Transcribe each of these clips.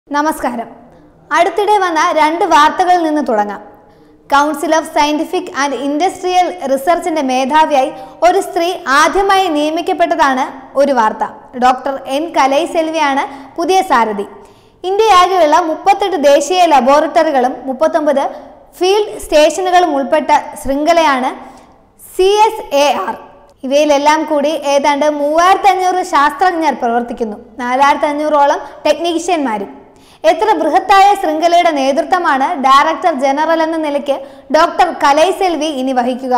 നമസ്കാരം അടുത്തിടെ വന്ന രണ്ട് വാർത്തകളിൽ നിന്ന് തുടങ്ങാം council of scientific and industrial റിസർച്ചിന്റെ മേധാവിയായി ഒരു സ്ത്രീ ആദ്യമായി നിയമിക്കപ്പെട്ടതാണ് ഒരു വാർത്ത ഡോക്ടർ എൻ കലൈ സെൽവിയാണ് പുതിയ സാരഥി ഇന്ത്യയാകെയുള്ള മുപ്പത്തെട്ട് ദേശീയ ലബോറട്ടറികളും മുപ്പത്തൊമ്പത് ഫീൽഡ് സ്റ്റേഷനുകളും ഉൾപ്പെട്ട ശൃംഖലയാണ് സി എസ് എ ആർ ഇവയിലെല്ലാം കൂടി ഏതാണ്ട് മൂവായിരത്തി അഞ്ഞൂറ് ശാസ്ത്രജ്ഞർ പ്രവർത്തിക്കുന്നു നാലായിരത്തി അഞ്ഞൂറോളം ടെക്നീഷ്യന്മാരും എത്ര ബൃഹത്തായ ശൃംഖലയുടെ നേതൃത്വമാണ് ഡയറക്ടർ ജനറൽ എന്ന നിലയ്ക്ക് ഡോക്ടർ കലൈ സെൽവി ഇനി വഹിക്കുക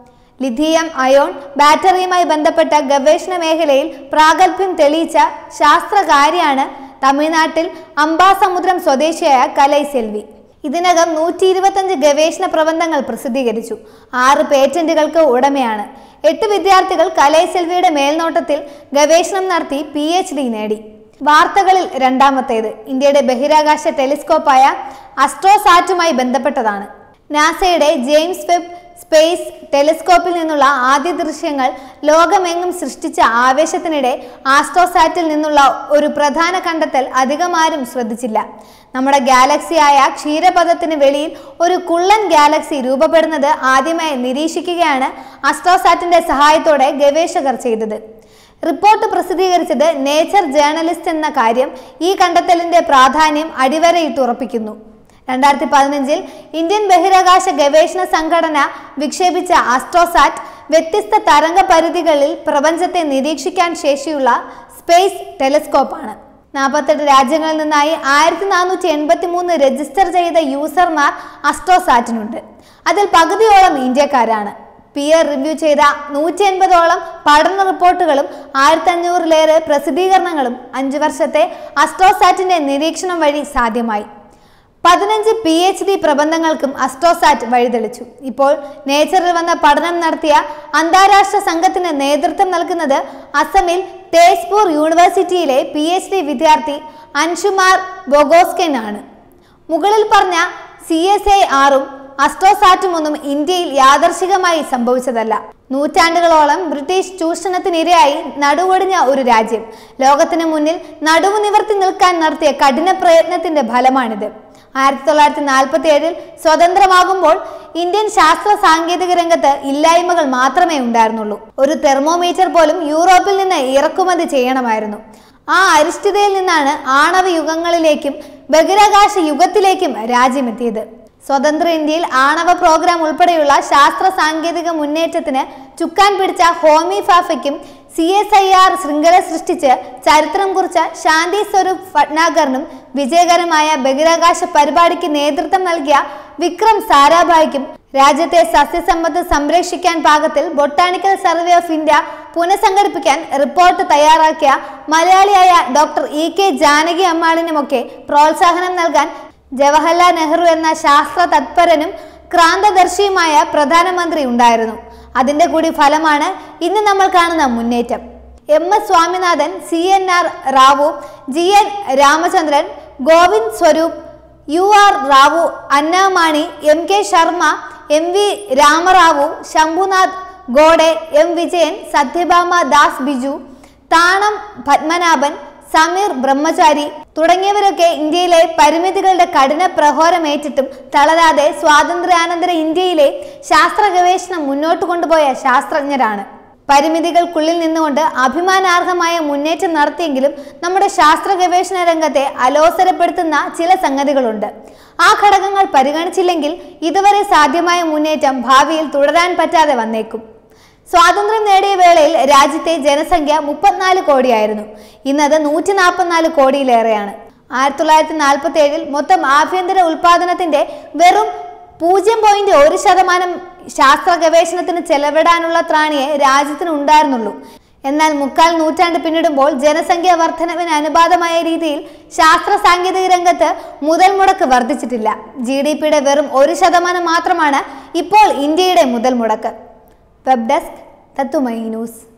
ലിഥിയം അയോൺ ബാറ്ററിയുമായി ബന്ധപ്പെട്ട ഗവേഷണ മേഖലയിൽ പ്രാഗൽഭ്യം തെളിയിച്ച ശാസ്ത്രകാരിയാണ് തമിഴ്നാട്ടിൽ അംബാസമുദ്രം സ്വദേശിയായ കലൈ സെൽവി ഇതിനകം നൂറ്റി ഇരുപത്തഞ്ച് ഗവേഷണ പ്രബന്ധങ്ങൾ പ്രസിദ്ധീകരിച്ചു ആറ് പേറ്റന്റുകൾക്ക് ഉടമയാണ് എട്ട് വിദ്യാർത്ഥികൾ കലൈ സെൽവിയുടെ മേൽനോട്ടത്തിൽ ഗവേഷണം നടത്തി പി എച്ച് ഡി നേടി വാർത്തകളിൽ രണ്ടാമത്തേത് ഇന്ത്യയുടെ ബഹിരാകാശ ടെലിസ്കോപ്പായ അസ്ട്രോസാറ്റുമായി ബന്ധപ്പെട്ടതാണ് നാസയുടെ ജെയിംസ് വെബ് സ്പേസ് ടെലിസ്കോപ്പിൽ നിന്നുള്ള ആദ്യ ദൃശ്യങ്ങൾ ലോകമെങ്ങും സൃഷ്ടിച്ച ആവേശത്തിനിടെ ആസ്ട്രോസാറ്റിൽ നിന്നുള്ള ഒരു പ്രധാന കണ്ടെത്തൽ അധികമാരും ശ്രദ്ധിച്ചില്ല നമ്മുടെ ഗാലക്സിയായ ക്ഷീരപഥത്തിന് വെളിയിൽ ഒരു കുള്ളൻ ഗാലക്സി രൂപപ്പെടുന്നത് ആദ്യമായി നിരീക്ഷിക്കുകയാണ് അസ്ട്രോസാറ്റിന്റെ സഹായത്തോടെ ഗവേഷകർ ചെയ്തത് റിപ്പോർട്ട് പ്രസിദ്ധീകരിച്ചത് നേച്ചർ ജേർണലിസ്റ്റ് എന്ന കാര്യം ഈ കണ്ടെത്തലിന്റെ പ്രാധാന്യം അടിവരയിട്ടുറപ്പിക്കുന്നു രണ്ടായിരത്തി പതിനഞ്ചിൽ ഇന്ത്യൻ ബഹിരാകാശ ഗവേഷണ സംഘടന വിക്ഷേപിച്ച അസ്ട്രോസാറ്റ് വ്യത്യസ്ത തരംഗ പരിധികളിൽ പ്രപഞ്ചത്തെ നിരീക്ഷിക്കാൻ ശേഷിയുള്ള സ്പേസ് ടെലിസ്കോപ്പാണ് നാൽപ്പത്തെട്ട് രാജ്യങ്ങളിൽ നിന്നായി ആയിരത്തി നാനൂറ്റി എൺപത്തി മൂന്ന് രജിസ്റ്റർ ചെയ്ത യൂസർമാർ അസ്ട്രോസാറ്റിനുണ്ട് അതിൽ പകുതിയോളം ഇന്ത്യക്കാരാണ് പിയർ റിവ്യൂ ചെയ്ത നൂറ്റി എൺപതോളം പഠന റിപ്പോർട്ടുകളും ആയിരത്തി അഞ്ഞൂറിലേറെ പ്രസിദ്ധീകരണങ്ങളും അഞ്ചു വർഷത്തെ അസ്ട്രോസാറ്റിന്റെ നിരീക്ഷണം വഴി സാധ്യമായി പതിനഞ്ച് പി എച്ച് ഡി പ്രബന്ധങ്ങൾക്കും അസ്ട്രോസാറ്റ് വഴിതെളിച്ചു ഇപ്പോൾ നേച്ചറിൽ വന്ന പഠനം നടത്തിയ അന്താരാഷ്ട്ര സംഘത്തിന് നേതൃത്വം നൽകുന്നത് അസമിൽ തേസ്പൂർ യൂണിവേഴ്സിറ്റിയിലെ പി എച്ച് ഡി വിദ്യാർത്ഥി അൻഷുമാർ ബൊഗോസ്കെൻ ആണ് മുകളിൽ പറഞ്ഞ സി എസ് ഐ ആറും അസ്ട്രോസാറ്റും ഒന്നും ഇന്ത്യയിൽ യാദർശികമായി സംഭവിച്ചതല്ല നൂറ്റാണ്ടുകളോളം ബ്രിട്ടീഷ് ചൂഷണത്തിനിരയായി നടുവൊടിഞ്ഞ ഒരു രാജ്യം ലോകത്തിന് മുന്നിൽ നടുവ് നിവർത്തി നിൽക്കാൻ നടത്തിയ കഠിന പ്രയത്നത്തിന്റെ ഫലമാണിത് ആയിരത്തി തൊള്ളായിരത്തി നാൽപ്പത്തി ഏഴിൽ സ്വതന്ത്രമാകുമ്പോൾ ഇന്ത്യൻ ശാസ്ത്ര സാങ്കേതിക രംഗത്ത് ഇല്ലായ്മകൾ മാത്രമേ ഉണ്ടായിരുന്നുള്ളൂ ഒരു തെർമോമീറ്റർ പോലും യൂറോപ്പിൽ നിന്ന് ഇറക്കുമതി ചെയ്യണമായിരുന്നു ആ അരിഷ്ഠിതയിൽ നിന്നാണ് ആണവ യുഗങ്ങളിലേക്കും ബഹിരാകാശ യുഗത്തിലേക്കും രാജ്യമെത്തിയത് സ്വതന്ത്ര ഇന്ത്യയിൽ ആണവ പ്രോഗ്രാം ഉൾപ്പെടെയുള്ള ശാസ്ത്ര സാങ്കേതിക മുന്നേറ്റത്തിന് ചുക്കാൻ പിടിച്ച ഹോമി ഫാഫയ്ക്കും സി എസ് ഐ ആർ ശൃംഖല സൃഷ്ടിച്ച് ചരിത്രം കുറിച്ച ശാന്തി സ്വരൂപ് ഭട്നാഗറിനും വിജയകരമായ ബഹിരാകാശ പരിപാടിക്ക് നേതൃത്വം നൽകിയ വിക്രം സാരാഭായ്ക്കും രാജ്യത്തെ സസ്യസമ്പത്ത് സംരക്ഷിക്കാൻ പാകത്തിൽ ബൊട്ടാണിക്കൽ സർവേ ഓഫ് ഇന്ത്യ പുനഃസംഘടിപ്പിക്കാൻ റിപ്പോർട്ട് തയ്യാറാക്കിയ മലയാളിയായ ഡോക്ടർ ഇ കെ ജാനകി അമ്മാളിനുമൊക്കെ പ്രോത്സാഹനം നൽകാൻ ജവഹർലാൽ നെഹ്റു എന്ന ശാസ്ത്ര തത്പരനും ക്രാന്തദർശിയുമായ പ്രധാനമന്ത്രി ഉണ്ടായിരുന്നു അതിന്റെ കൂടി ഫലമാണ് ഇന്ന് നമ്മൾ കാണുന്ന മുന്നേറ്റം M S Swaminathan C N R Rao G N Ramachandran Govind Swarup U R Rao Anna Mani M K Sharma M V Rama Rao Shambhunath ഗോഡെ എം വിജയൻ സത്യഭാമ ദാസ് ബിജു താണം പത്മനാഭൻ സമീർ ബ്രഹ്മചാരി തുടങ്ങിയവരൊക്കെ ഇന്ത്യയിലെ പരിമിതികളുടെ കഠിന പ്രഹോരമേറ്റിട്ടും തളരാതെ സ്വാതന്ത്ര്യാനന്തര ഇന്ത്യയിലെ ശാസ്ത്ര ഗവേഷണം മുന്നോട്ട് കൊണ്ടുപോയ ശാസ്ത്രജ്ഞരാണ് പരിമിതികൾക്കുള്ളിൽ നിന്നുകൊണ്ട് അഭിമാനാർഹമായ മുന്നേറ്റം നടത്തിയെങ്കിലും നമ്മുടെ ശാസ്ത്ര ഗവേഷണ രംഗത്തെ അലോസരപ്പെടുത്തുന്ന ചില സംഗതികളുണ്ട് ആ ഘടകങ്ങൾ പരിഗണിച്ചില്ലെങ്കിൽ ഇതുവരെ സാധ്യമായ മുന്നേറ്റം ഭാവിയിൽ തുടരാൻ പറ്റാതെ വന്നേക്കും സ്വാതന്ത്ര്യം നേടിയ വേളയിൽ രാജ്യത്തെ ജനസംഖ്യ മുപ്പത്തിനാല് കോടിയായിരുന്നു ഇന്നത് നൂറ്റി നാൽപ്പത്തിനാല് കോടിയിലേറെയാണ് ആയിരത്തി തൊള്ളായിരത്തി നാൽപ്പത്തി ഏഴിൽ മൊത്തം ആഭ്യന്തര ഉൽപാദനത്തിന്റെ വെറും പൂജ്യം പോയിന്റ് ഒരു ശതമാനം ശാസ്ത്ര ഗവേഷണത്തിന് ചെലവിടാനുള്ള ത്രാണിയെ രാജ്യത്തിന് ഉണ്ടായിരുന്നുള്ളൂ എന്നാൽ മുക്കാൽ നൂറ്റാണ്ട് പിന്നിടുമ്പോൾ ജനസംഖ്യ വർധനവിന് അനുപാതമായ രീതിയിൽ ശാസ്ത്ര സാങ്കേതിക രംഗത്ത് മുതൽ മുടക്ക് വർദ്ധിച്ചിട്ടില്ല ജി ഡി പിയുടെ വെറും ഒരു ശതമാനം മാത്രമാണ് ഇപ്പോൾ ഇന്ത്യയുടെ മുതൽ മുടക്ക് വെബ് ഡെസ്ക് തത്തുമൈ ന്യൂസ്